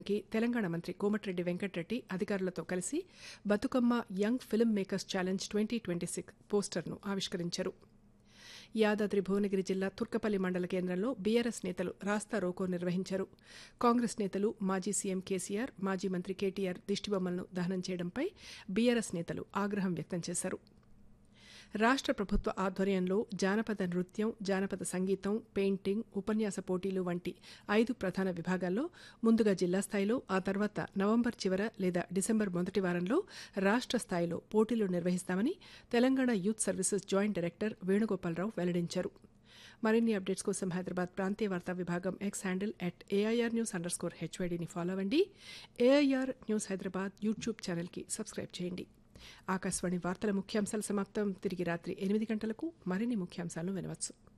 కి తెలంగాణ మంత్రి కోమటిరెడ్డి వెంకటరెడ్డి అధికారులతో కలిసి Bathukamma young film makers challenge twenty twenty six పోస్టర్ను ఆవిష్కరించారు యాదాద్రి భువనగిరి జిల్లా తుర్కపల్లి మండల కేంద్రంలో బీఆర్ఎస్ నేతలు రాస్తా రోకో నిర్వహించారు కాంగ్రెస్ నేతలు మాజీ సీఎం కేసీఆర్ మాజీ మంత్రి కేటీఆర్ దిష్టిబొమ్మలను దహనం చేయడంపై బీఆర్ఎస్ నేతలు ఆగ్రహం వ్యక్తం చేశారు రాష్ట్ర ప్రభుత్వ ఆధ్వర్యంలో జానపద నృత్యం జానపద సంగీతం పెయింటింగ్ ఉపన్యాస పోటీలు వంటి ఐదు ప్రధాన విభాగాల్లో ముందుగా జిల్లా స్థాయిలో ఆ తర్వాత నవంబర్ చివర లేదా డిసెంబర్ మొదటి వారంలో రాష్ట్ర స్థాయిలో పోటీలు నిర్వహిస్తామని Telangana youth services joint director Venugopalarao వెల్లడించారు మరిన్ని అప్డేట్స్ కోసం హైదరాబాద్ ప్రాంతీయ వార్తా విభాగం X handle at AIR news underscore హెచ్వైడీని ఫాలో అవ్వండి ఏఐఆర్ న్యూస్ హైదరాబాద్ యూట్యూబ్ ఛానల్కి సబ్స్క్రైబ్ చేయండి ఆకాశవాణి వార్తల ముఖ్యాంశాలు సమాప్తం తిరిగి రాత్రి ఎనిమిది గంటలకు మరిన్ని ముఖ్యాంశాలను వినవచ్చు